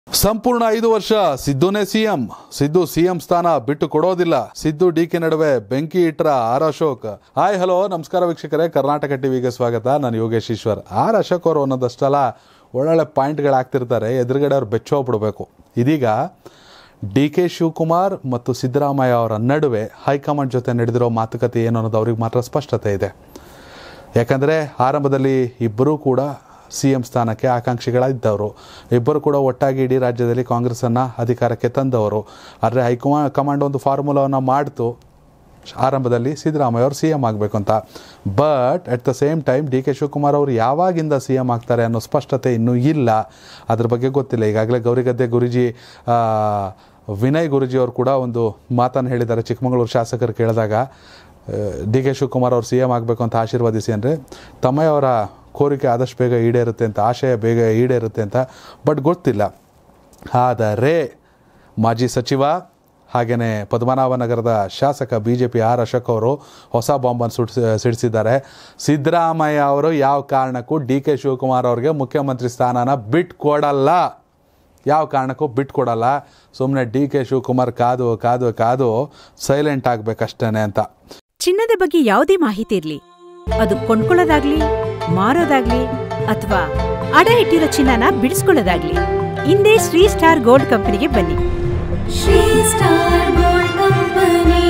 ಸಂಪೂರ್ಣ ಐದು ವರ್ಷ ಸಿದ್ದುನೇ ಸಿಎಂ ಸಿದ್ದು ಸಿಎಂ ಸ್ಥಾನ ಬಿಟ್ಟು ಕೊಡೋದಿಲ್ಲ ಸಿದ್ದು ಡಿಕೆ ನಡುವೆ ಬೆಂಕಿ ಇಟ್ರ ಆರ್ ಅಶೋಕ್ ಹಾಯ್ ಹಲೋ ನಮಸ್ಕಾರ ವೀಕ್ಷಕರೇ ಕರ್ನಾಟಕ ಟಿವಿಗೆ ಸ್ವಾಗತ ನಾನು ಯೋಗೇಶ್ ಈಶ್ವರ್ ಆರ್ ಅಶೋಕ್ ಅವರು ಒಂದೊಂದಷ್ಟೆಲ್ಲ ಒಳ್ಳೊಳ್ಳೆ ಪಾಯಿಂಟ್ಗಳು ಆಗ್ತಿರ್ತಾರೆ ಎದುರುಗಡೆ ಅವ್ರು ಬೆಚ್ಚೋಗ್ಬಿಡ್ಬೇಕು ಇದೀಗ ಡಿ ಕೆ ಶಿವಕುಮಾರ್ ಮತ್ತು ಸಿದ್ದರಾಮಯ್ಯ ಅವರ ನಡುವೆ ಹೈಕಮಾಂಡ್ ಜೊತೆ ನಡೆದಿರೋ ಮಾತುಕತೆ ಏನು ಅನ್ನೋದು ಅವ್ರಿಗೆ ಮಾತ್ರ ಸ್ಪಷ್ಟತೆ ಇದೆ ಯಾಕಂದರೆ ಆರಂಭದಲ್ಲಿ ಇಬ್ಬರೂ ಕೂಡ ಸಿ ಎಂ ಸ್ಥಾನಕ್ಕೆ ಆಕಾಂಕ್ಷಿಗಳಾಗಿದ್ದವರು ಇಬ್ಬರು ಕೂಡ ಒಟ್ಟಾಗಿ ಇಡೀ ರಾಜ್ಯದಲ್ಲಿ ಕಾಂಗ್ರೆಸ್ಸನ್ನು ಅಧಿಕಾರಕ್ಕೆ ತಂದವರು ಆದರೆ ಹೈಕಮಾ ಕಮಾಂಡ್ ಒಂದು ಫಾರ್ಮುಲಾವನ್ನು ಮಾಡ್ತು ಆರಂಭದಲ್ಲಿ ಸಿದ್ದರಾಮಯ್ಯ ಅವರು ಸಿ ಎಂ ಆಗಬೇಕು ಅಂತ but at the same time D K Shivakumar ಅವರು ಯಾವಾಗಿಂದ ಸಿ ಎಂ ಆಗ್ತಾರೆ ಅನ್ನೋ ಸ್ಪಷ್ಟತೆ ಇನ್ನೂ ಇಲ್ಲ ಅದ್ರ ಬಗ್ಗೆ ಗೊತ್ತಿಲ್ಲ ಈಗಾಗಲೇ ಗೌರಿಗದ್ದೆ ಗುರುಜಿ ಆ, ವಿನಯ್ ಗುರುಜಿ ಅವರು ಕೂಡ ಒಂದು ಮಾತನ್ನು ಹೇಳಿದ್ದಾರೆ ಚಿಕ್ಕಮಗಳೂರು ಶಾಸಕರು ಕೇಳಿದಾಗ ಡಿ ಕೆ ಶಿವಕುಮಾರ್ ಅವರು ಸಿ ಎಂ ಆಗಬೇಕು ಅಂತ ಆಶೀರ್ವದಿಸಿ ಅಂದರೆ ತಮ್ಮಯ್ಯ ಅವರ ಕೋರಿಕೆ ಆದಷ್ಟು ಬೇಗ ಈಡೇರುತ್ತೆ ಅಂತ ಆಶಯ ಬೇಗ ಈಡೇರುತ್ತೆ ಅಂತ ಬಟ್ ಗೊತ್ತಿಲ್ಲ ಆದರೆ ಮಾಜಿ ಸಚಿವ ಹಾಗೆಯೇ ಪದ್ಮನಾಭನಗರದ ಶಾಸಕ B J P R Ashok ಅವರು ಹೊಸ ಬಾಂಬನ್ನು ಸುಟ್ ಸಿಡಿಸಿದ್ದಾರೆ ಸಿದ್ದರಾಮಯ್ಯ ಅವರು ಯಾವ ಕಾರಣಕ್ಕೂ ಡಿ ಕೆ ಶಿವಕುಮಾರ್ ಅವ್ರಿಗೆ ಮುಖ್ಯಮಂತ್ರಿ ಸ್ಥಾನನ ಬಿಟ್ಕೊಡಲ್ಲ ಯಾವ ಕಾರಣಕ್ಕೂ ಬಿಟ್ಕೊಡಲ್ಲ ಸುಮ್ಮನೆ ಡಿ ಕೆ ಶಿವಕುಮಾರ್ ಕಾದು ಕಾದು ಕಾದು ಸೈಲೆಂಟ್ ಆಗಬೇಕಷ್ಟೇ ಅಂತ ಚಿನ್ನದ ಬಗ್ಗೆ ಯಾವುದೇ ಮಾಹಿತಿ ಇರ್ಲಿ ಅದು ಕೊಂಡ್ಕೊಳ್ಳೋದಾಗ್ಲಿ ಮಾರೋದಾಗ್ಲಿ ಅಥವಾ ಅಡ ಇಟ್ಟಿರೋ ಚಿನ್ನನ ಬಿಡಿಸ್ಕೊಳ್ಳೋದಾಗ್ಲಿ ಹಿಂದೆ ಶ್ರೀ ಸ್ಟಾರ್ ಗೋಲ್ಡ್ ಕಂಪನಿಗೆ ಬನ್ನಿ ಶ್ರೀ ಸ್ಟಾರ್ ಗೋಲ್ಡ್ ಕಂಪನಿ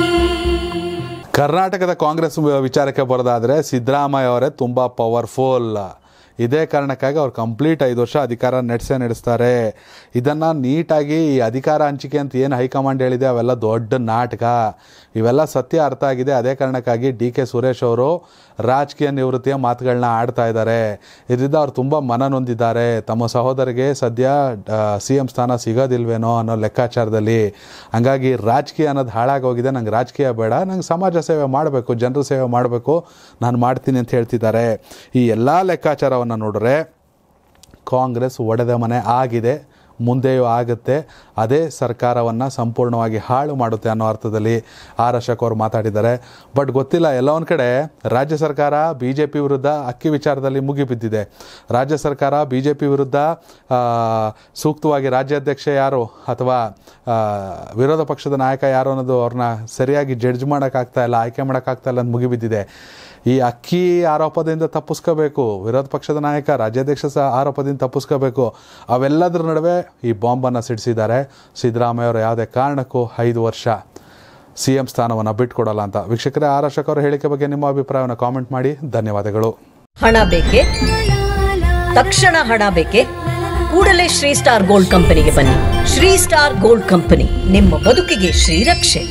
ಕರ್ನಾಟಕದ ಕಾಂಗ್ರೆಸ್ ವಿಚಾರಕ್ಕೆ ಬರೋದಾದರೆ ಸಿದ್ದರಾಮಯ್ಯ ಅವರೇ ತುಂಬ ಪವರ್ಫುಲ್ ಇದೇ ಕಾರಣಕ್ಕಾಗಿ ಅವ್ರು ಕಂಪ್ಲೀಟ್ ಐದು ವರ್ಷ ಅಧಿಕಾರ ನಡೆಸೇ ನಡೆಸ್ತಾರೆ ಇದನ್ನು ನೀಟಾಗಿ ಈ ಅಧಿಕಾರ ಹಂಚಿಕೆ ಅಂತ ಏನು ಹೈಕಮಾಂಡ್ ಹೇಳಿದೆ ಅವೆಲ್ಲ ದೊಡ್ಡ ನಾಟಕ ಇವೆಲ್ಲ ಸತ್ಯ ಅರ್ಥ ಆಗಿದೆ ಅದೇ ಕಾರಣಕ್ಕಾಗಿ ಡಿ ಕೆ ಸುರೇಶ್ ಅವರು ರಾಜಕೀಯ ನಿವೃತ್ತಿಯ ಮಾತುಗಳನ್ನ ಆಡ್ತಾ ಇದ್ದಾರೆ ಇದರಿಂದ ಅವ್ರು ತುಂಬ ಮನ ನೊಂದಿದ್ದಾರೆ ತಮ್ಮ ಸಹೋದರಿಗೆ ಸದ್ಯ ಸಿ ಎಂ ಸ್ಥಾನ ಸಿಗೋದಿಲ್ವೇನೋ ಅನ್ನೋ ಲೆಕ್ಕಾಚಾರದಲ್ಲಿ ಹಂಗಾಗಿ ರಾಜಕೀಯ ಅನ್ನೋದು ಹಾಳಾಗೋಗಿದೆ ನಂಗೆ ರಾಜಕೀಯ ಬೇಡ ನಂಗೆ ಸಮಾಜ ಸೇವೆ ಮಾಡಬೇಕು ಜನರ ಸೇವೆ ಮಾಡಬೇಕು ನಾನು ಮಾಡ್ತೀನಿ ಅಂತ ಹೇಳ್ತಿದ್ದಾರೆ ಈ ಎಲ್ಲ ಲೆಕ್ಕಾಚಾರವನ್ನು ನೋಡಿದ್ರೆ ಕಾಂಗ್ರೆಸ್ ಒಡೆದ ಮನೆ ಆಗಿದೆ ಮುಂದೆಯೂ ಆಗುತ್ತೆ ಅದೇ ಸರ್ಕಾರವನ್ನು ಸಂಪೂರ್ಣವಾಗಿ ಹಾಳು ಮಾಡುತ್ತೆ ಅನ್ನೋ ಅರ್ಥದಲ್ಲಿ ಆರ್ ಅಶೋಕ್ ಅವರು ಮಾತಾಡಿದ್ದಾರೆ ಬಟ್ ಗೊತ್ತಿಲ್ಲ ಎಲ್ಲ ಒಂದು ಕಡೆ ರಾಜ್ಯ ಸರ್ಕಾರ ಬಿ ಜೆ ಪಿ ವಿರುದ್ಧ ಅಕ್ಕಿ ವಿಚಾರದಲ್ಲಿ ಮುಗಿಬಿದ್ದಿದೆ ರಾಜ್ಯ ಸರ್ಕಾರ ಬಿ ಜೆ ಪಿ ವಿರುದ್ಧ ಆ, ಸೂಕ್ತವಾಗಿ ರಾಜ್ಯಾಧ್ಯಕ್ಷ ಯಾರು ಅಥವಾ ಆ, ವಿರೋಧ ಪಕ್ಷದ ನಾಯಕ ಯಾರು ಅನ್ನೋದು ಅವ್ರನ್ನ ಸರಿಯಾಗಿ ಜಡ್ಜ್ ಮಾಡೋಕ್ಕಾಗ್ತಾ ಇಲ್ಲ ಆಯ್ಕೆ ಮಾಡೋಕ್ಕಾಗ್ತಾ ಇಲ್ಲ ಅಂತ ಮುಗಿಬಿದ್ದಿದೆ ಈ ಅಕ್ಕಿ ಆರೋಪದಿಂದ ತಪ್ಪಿಸ್ಕೋಬೇಕು ವಿರೋಧ ಪಕ್ಷದ ನಾಯಕ ರಾಜ್ಯಾಧ್ಯಕ್ಷ ಸಹ ಆರೋಪದಿಂದ ತಪ್ಪಿಸ್ಕೋಬೇಕು ಅವೆಲ್ಲದರ ನಡುವೆ ಈ ಬಾಂಬನ್ನು ಸಿಡಿಸಿದ್ದಾರೆ ಸಿದ್ದರಾಮಯ್ಯ ಅವರು ಯಾವುದೇ ಕಾರಣಕ್ಕೂ ಐದು ವರ್ಷ ಸಿ ಎಂ ಸ್ಥಾನವನ್ನು ಬಿಟ್ಕೊಡಲ್ಲ ಅಂತ ವೀಕ್ಷಕರೇ ಆರ್ ಅಶೋಕ್ ಅವರ ಹೇಳಿಕೆ ಬಗ್ಗೆ ನಿಮ್ಮ ಅಭಿಪ್ರಾಯವನ್ನು ಕಾಮೆಂಟ್ ಮಾಡಿ ಧನ್ಯವಾದಗಳು ಹಣ ಬೇಕೆ ತಕ್ಷಣ ಹಣ ಬೇಕೆ ಕೂಡಲೇ ಶ್ರೀ ಸ್ಟಾರ್ ಗೋಲ್ಡ್ ಕಂಪನಿಗೆ ಬನ್ನಿ ಶ್ರೀ ಸ್ಟಾರ್ ಗೋಲ್ಡ್ ಕಂಪನಿ ನಿಮ್ಮ ಬದುಕಿಗೆ ಶ್ರೀರಕ್ಷೆ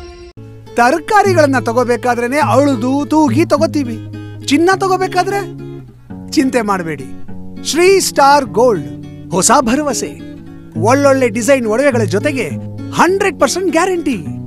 ತರಕಾರಿಗಳನ್ನ ತಗೋಬೇಕಾದ್ರೇನೆ ಅಳುದು ತೂಗಿ ತಗೋತೀವಿ ಚಿನ್ನ ತಗೋಬೇಕಾದ್ರೆ ಚಿಂತೆ ಮಾಡಬೇಡಿ ಶ್ರೀ ಸ್ಟಾರ್ ಗೋಲ್ಡ್ ಹೊಸ ಭರವಸೆ ಒಳ್ಳೊಳ್ಳೆ ಡಿಸೈನ್ ಒಡವೆಗಳ ಜೊತೆಗೆ ಹಂಡ್ರೆಡ್ ಪರ್ಸೆಂಟ್ ಗ್ಯಾರಂಟಿ